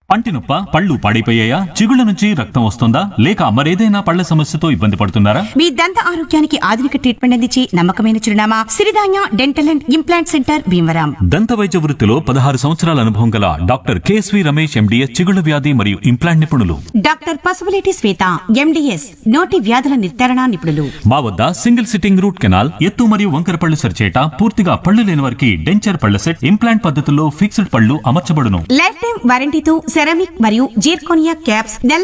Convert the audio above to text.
పంటి నొప్ప పళ్ళు పాడైపోయాయా చిగుళ్ళ నుంచి రక్తం వస్తుందా లేక మరేదైనా పళ్ళ సమస్యతో ఇబ్బంది పడుతున్నారా మీ దంత ఆరోగ్యానికి ఆధునిక ట్రీట్మెంట్ అందించి నమ్మకమైన చిరునామా Siridhanya dental and implant centre Bhimavaram దంత వైద్య వృత్తిలో పదహారు సంవత్సరాల అనుభవం గల డాక్టర్ కేఎస్వి రమేష్ ఎండిఎస్ చిగుళ్ళ వ్యాధి మరియు ఇంప్లాంట్ నిపుణులు డాక్టర్ పసుపులేటి శ్వేత ఎండిఎస్ నోటి వ్యాధుల నిర్ధారణ నిపుణులు మా వద్ద సింగిల్ సిట్టింగ్ రూట్ కెనాల్ ఎత్తు మరియు వంకర పళ్ళు సరిచేట పూర్తిగా పళ్ళు లేని వారికి డెంచర్ పళ్ళ సెట్ ఇంప్లాంట్ పద్ధతుల్లో ఫిక్స్డ్ పళ్ళు అమర్చబడును లైఫ్ టైం వారంటీతో సెరామిక్ మరియు జీర్కోనియా క్యాప్స్